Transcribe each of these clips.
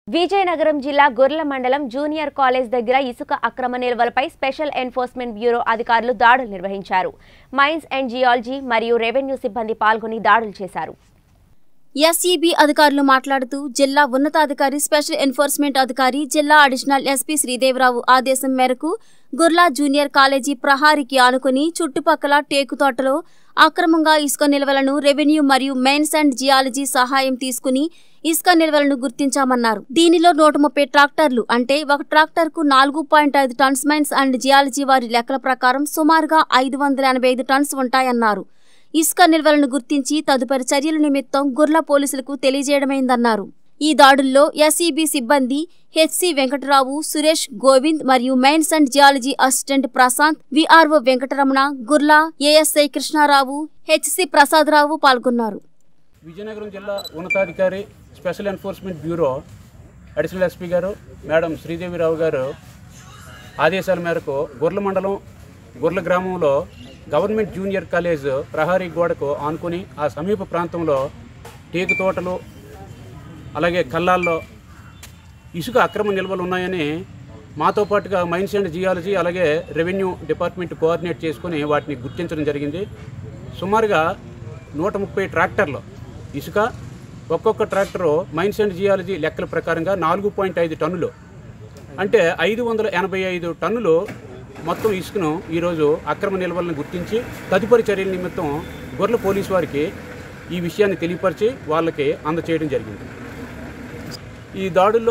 విజయనగరం జిల్లా గొర్ల మండలం junior college దగ్గర ఇసుక అక్రమ నిల్వలపై స్పెషల్ ఎన్ఫోర్స్మెంట్ బ్యూరో అధికారులు దాడులు నిర్వహించారు మైన్స్ అండ్ జియాలజీ మరియు రెవెన్యూ సిబ్బంది పాల్గొని దాడులు చేశారు ఎస్ఈబి అధికారులు మాట్లాడుతూ జిల్లా ఉన్నతాధికారి స్పెషల్ ఎన్ఫోర్స్మెంట్ అధికారి జిల్లా అడిషనల్ ఎస్పీ శ్రీదేవరావు ఆదేశం మేరకు గుర్లా జూనియర్ కాలేజీ ప్రహారీకి ఆనుకుని చుట్టుపక్కల టేకు తోటలో అక్రమంగా ఇసుక నిల్వలను రెవెన్యూ మరియు మైన్స్ అండ్ జియాలజీ సహాయం తీసుకుని ఇసుక నిల్వలను గుర్తించామన్నారు దీనిలో నూట ముప్పై ట్రాక్టర్లు అంటే ఒక ట్రాక్టర్ కు నాలుగు పాయింట్ ఐదు టన్స్ మైన్స్ అండ్ జియాలజీ వారి లెక్కల ప్రకారం సుమారుగా ఐదు వందల ఎనభై ఐదు టన్స్ ఉంటాయన్నారు ఇసుక నిల్వలను గుర్తించి తదుపరి చర్యల నిమిత్తం గుర్ల పోలీసులకు తెలియజేయడమైందన్నారు ఈ దాడుల్లో ఎస్ఈబి సిబ్బంది హెచ్సి వెంకటరావు సురేష్ గోవింద్ మరియు mines and geology assistant Prashant VRO Venkataramana Gurla ASI Krishnarao HC Prasadarao పాల్గొన్నారు విజయనగరం జిల్లా ఉన్నతాధికారి special enforcement bureau additional SP గారు మేడం శ్రీదేవిరావు గారు ఆదేశాల మేరకు గుర్ల మండలం గుర్ల గ్రామంలో గవర్నమెంట్ జూనియర్ కాలేజ్ ప్రహారీ గోడకు ఆనుకుని ఆ సమీప ప్రాంతంలో టేకు తోటలు అలాగే కల్లాల్లో ఇసుక అక్రమ నిల్వలు ఉన్నాయని మాతో పాటుగా మైన్స్ అండ్ జియాలజీ అలాగే రెవెన్యూ డిపార్ట్మెంట్ కోఆర్డినేట్ చేసుకుని వాటిని గుర్తించడం జరిగింది సుమారుగా నూట ముప్పై ట్రాక్టర్లు ఇసుక ఒక్కొక్క ట్రాక్టరు మైన్స్ అండ్ జియాలజీ లెక్కల ప్రకారంగా నాలుగు పాయింట్ ఐదు టన్నులు అంటే ఐదు వందల ఎనభై ఐదు టన్నులు మొత్తం ఇసుకను ఈరోజు అక్రమ నిల్వలను గుర్తించి తదుపరి చర్యల నిమిత్తం గొర్రెల పోలీసు వారికి ఈ విషయాన్ని తెలియపరిచి వాళ్ళకి అందచేయడం జరిగింది ఈ దాడుల్లో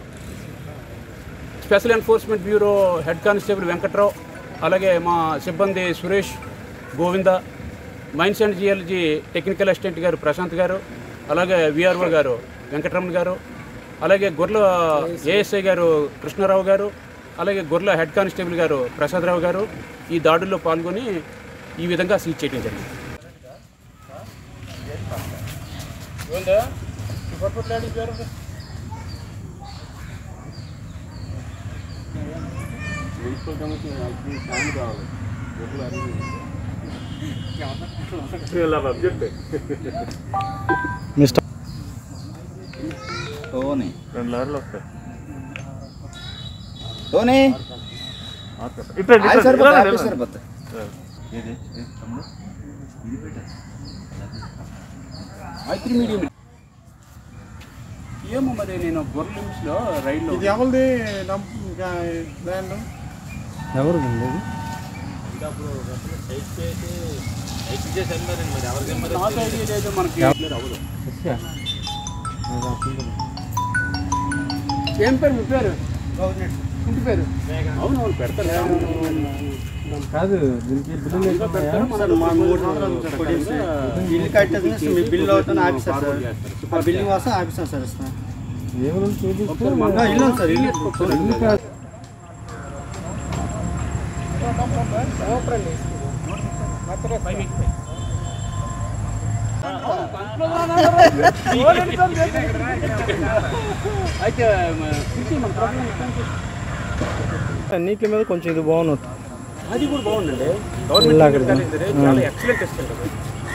special enforcement bureau head constable Venkatrao అలాగే మా సిబ్బంది Suresh Govinda mines and geology technical assistant గారు ప్రశాంత్ గారు అలాగే విఆర్ఓ గారు వెంకటరమణ గారు అలాగే గొర్ల ఏఎస్ఐ గారు కృష్ణారావు గారు అలాగే గొర్ల హెడ్ కానిస్టేబుల్ గారు ప్రసాదరావు గారు ఈ దాడుల్లో పాల్గొని ఈ విధంగా సీజ్ చేయడం జరిగింది టోనీ రెండు లారీలు వస్తాయి టోనీ ఇట్లా ఆయిల్ సరిపోతా ఆయిల్ సరిపోతా మైత్రి మీడియం ఏమో మరి నేను గొర్రెల లిమిట్స్లో రైల్లో ఇది ఎవరిది డంప్ ఇంకా ల్యాండ్ నాకు ఐడియా లేదు మనకి అవ్వదు ఏం పేరు మీ పేరు ఇంటి పేరు అవును అవును పెడతారు కాదు దీనికి బిల్లు ఇంకా పెడతారు సార్ మా మూడు కొట్టేసి బిల్లు కట్టేసి మీ బిల్లు అవుతాను ఆఫీసర్ సార్ ఆ బిల్లింగ్ కోసం ఆఫీసర్ సార్ ఇస్తాను ఆ, ఇల్లు ఉంది సార్ ఇల్లు ఇల్లు కాదు అయితే మన ప్రాబ్లం నీట్ల మీద కొంచెం ఇది బాగున్నట్టు అది కూడా బాగుందండి గవర్నమెంట్ కాలేజ్ ఇది చాలా ఎక్సలెంట్ ఇస్తుంది కదా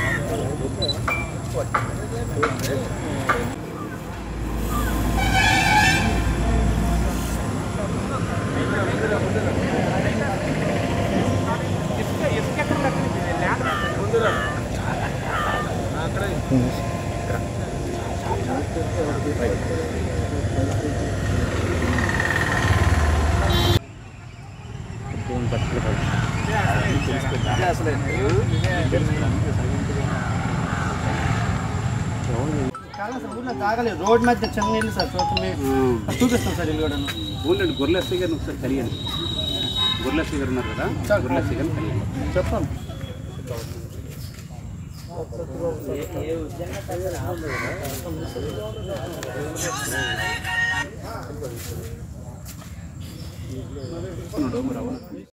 కాదు సార్ ఊళ్ళో తాగలేదు రోడ్ మధ్య చిన్న ఇల్లు సార్ చూడండి చూపిస్తాను సార్ ఇల్లు కూడా ఊళ్ళండి గొర్రెలెస్సీ గారిని ఒకసారి కలియండి గొర్రెలెస్సీ గారు ఉన్నారు కదా గొర్రెలెస్సీ గారిని కలియండి చెప్పండి